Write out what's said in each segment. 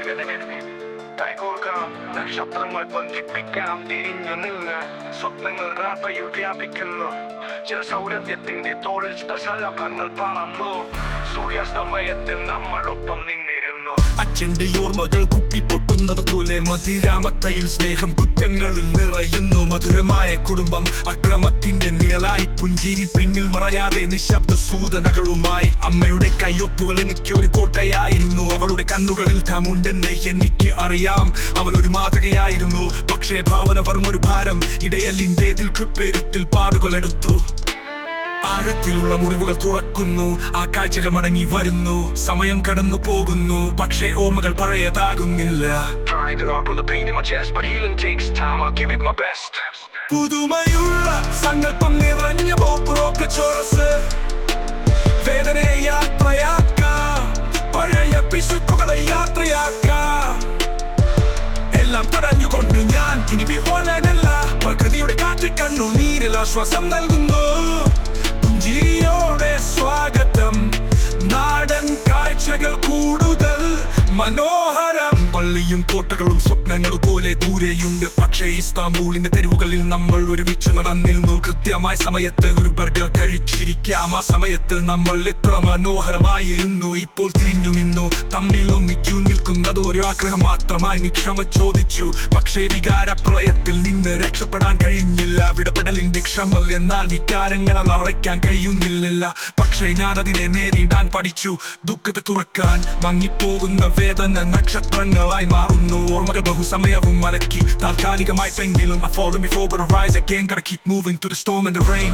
കൈകോർക്കാം നക്ഷത്രങ്ങൾ ബന്ധിപ്പിക്കാം തിരിഞ്ഞു നിന്ന് സ്വപ്നങ്ങൾ രാത്രിയിൽ വ്യാപിക്കുന്നു ചില സൗരഭ്യത്തിന്റെ തോളിൽ ശലഭങ്ങൾ പറന്നു സൂര്യാസ്തമയത്തിൽ നമ്മളൊപ്പം നിന്നിരുന്നു അച്ഛന്റെ ഓർമ്മകൾ കുപ്പിപ്പൊട്ടുന്നത് പോലെ മധുരാമത്തയിൽ സ്നേഹം കുറ്റങ്ങളിൽ നിറയുന്നു മധുരമായ കുടുംബം അക്രമത്തിന്റെ നിഴലായി പുഞ്ചിരി പിന്നിൽ മറയാതെ നിശബ്ദ സൂചനകളുമായി അമ്മയുടെ കയ്യൊപ്പുകൾ എനിക്ക് ഒരു കോട്ടയായിരുന്നു അവളുടെ കണ്ണുകളിൽ താമുണ്ടെന്ന് എനിക്ക് അറിയാം അവൾ ഒരു മാതൃകയായിരുന്നു പക്ഷേ ഭാവന പറഞ്ഞൊരു ഭാരം ഇടയലിന്റെ കൃപ്പെരുത്തിൽ പാടുകളെടുത്തു ആഴത്തിലുള്ള മുറിവുകൾ തുറക്കുന്നു ആ കാഴ്ചകൾ മടങ്ങി വരുന്നു സമയം കടന്നു പോകുന്നു പക്ഷേ ഓർമ്മകൾ പഴയതാകുന്നില്ല Tried it up with the pain in my chest But healing takes time, I'll give it my best പുതുമയുള്ള സങ്കല്പം നിറഞ്ഞ പോപ്പുറൊക്കെ ചോറസ് വേദനയെ യാത്രയാക്കാം പഴയ പിശുക്കുകളെ യാത്രയാക്കാം എല്ലാം തടഞ്ഞുകൊണ്ട് ഞാൻ ഇനി വിഹോലനല്ല പ്രകൃതിയുടെ കാറ്റ് കണ്ണു നീരിൽ ആശ്വാസം നൽകുന്നു പുഞ്ചിരിയോടെ സ്വാഗതം നാടൻ കാഴ്ചകൾ കൂടുതൽ മനോഹരം പള്ളിയും കോട്ടകളും സ്വപ്നങ്ങളും പോലെ ദൂരെയുണ്ട് പക്ഷേ ഇസ്താംബൂളിന്റെ തെരുവുകളിൽ നമ്മൾ ഒരുമിച്ച് നടന്നിരുന്നു കൃത്യമായ സമയത്ത് ഒരു ബർഗർ കഴിച്ചിരിക്കാം ആ സമയത്ത് നമ്മൾ എത്ര മനോഹരമായിരുന്നു ഇപ്പോൾ തിരിഞ്ഞു നിന്നു തമ്മിൽ ഒന്നിച്ചു നിൽക്കുന്നത് ഒരു ആഗ്രഹം മാത്രമായി നീ ക്ഷമ ചോദിച്ചു പക്ഷേ വികാര പ്രളയത്തിൽ നിന്ന് രക്ഷപ്പെടാൻ കഴിഞ്ഞില്ല വിടപെടലിന്റെ ക്ഷമ എന്നാൽ വികാരങ്ങളെ മറയ്ക്കാൻ കഴിയുന്നില്ല പക്ഷേ ഞാൻ അതിനെ നേരിടാൻ പഠിച്ചു ദുഃഖത്തെ തുറക്കാൻ മങ്ങിപ്പോകുന്ന വേദന നക്ഷത്രങ്ങളായി മാറുന്നു ഓർമ്മകൾ ബഹുസമയവും മലക്കി താൽക്കാലികമായി പെങ്കിലും I fallen before but I rise again Gotta keep moving through the storm and the rain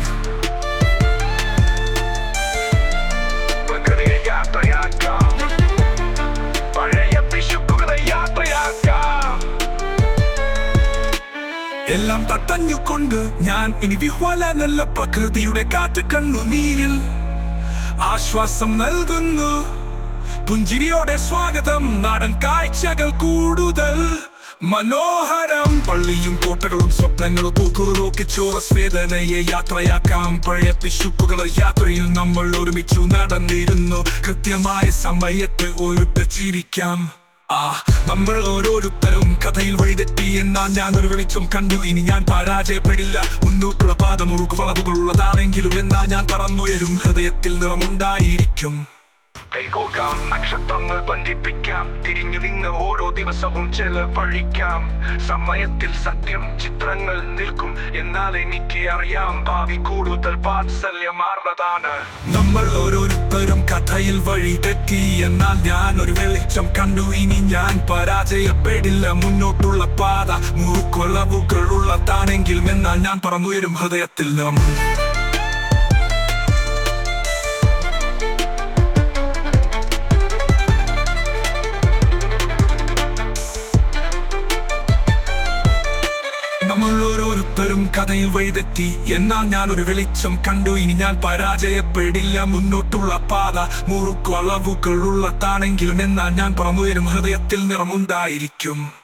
പ്രകൃതിയെ യാത്രയാക്കാം പഴയ പിശുക്കുകളെ യാത്രയാക്കാം എല്ലാം തട്ടഞ്ഞുകൊണ്ട് ഞാൻ ഇനി വിഹ്വലനല്ല പ്രകൃതിയുടെ കാറ്റ് കണ്ണുനീരിൽ ആശ്വാസം നൽകുന്നു പുഞ്ചിരിയോടെ സ്വാഗതം നാടൻ കാഴ്ചകൾ കൂടുതൽ മനോഹരം പള്ളിയും കോട്ടകളും സ്വപ്നങ്ങളും പൂക്കുകളൊക്കെ ചോറസ് വേദനയെ യാത്രയാക്കാം പഴയ പിശുക്കുകളെ യാത്രയിൽ നമ്മൾ ഒരുമിച്ചു നടന്നിരുന്നു കൃത്യമായ സമയത്ത് ഒരുമിച്ചിരിക്കാം ആ നമ്മൾ ഓരോരുത്തരും കഥയിൽ വഴിതെറ്റി എന്നാൽ ഞാൻ ഒരു വെളിച്ചം കണ്ടു ഇനി ഞാൻ പരാജയപ്പെടില്ല മുന്നോട്ടുള്ള പാത മുറുക്ക് വളവുകളുള്ളതാണെങ്കിലും എന്നാൽ ഞാൻ പറന്നുയരും ഹൃദയത്തിൽ നിറമുണ്ടായിരിക്കും കൈകോർക്കാം നക്ഷത്രങ്ങൾ ബന്ധിപ്പിക്കാം തിരിഞ്ഞു നിന്ന് ഓരോ ദിവസവും ചെലവഴിക്കാം സമയത്തിൽ സത്യം ചിത്രങ്ങൾ നിൽക്കും എന്നാൽ എനിക്ക് അറിയാം ഭാവി കൂടുതൽ വാത്സല്യമാർന്നതാണ് നമ്മൾ ഓരോരുത്തരും കഥയിൽ വഴി തെറ്റി എന്നാൽ ഞാൻ ഒരു വെളിച്ചം കണ്ടു ഇനി ഞാൻ പരാജയപ്പെടില്ല മുന്നോട്ടുള്ള പാത മുറുക്കൊളവുകളുള്ളതാണെങ്കിലും എന്നാൽ ഞാൻ പറന്നുയരും ഹൃദയത്തിൽ നിറം നമ്മൾ ഓരോരുത്തരും കഥയിൽ വഴിതെറ്റി എന്നാൽ ഞാൻ ഒരു വെളിച്ചം കണ്ടു ഇനി ഞാൻ പരാജയപ്പെടില്ല മുന്നോട്ടുള്ള പാത മുറുക്കളവുകളുള്ളതാണെങ്കിലും എന്നാൽ ഞാൻ പറന്നുയരും ഹൃദയത്തിൽ നിറമുണ്ടായിരിക്കും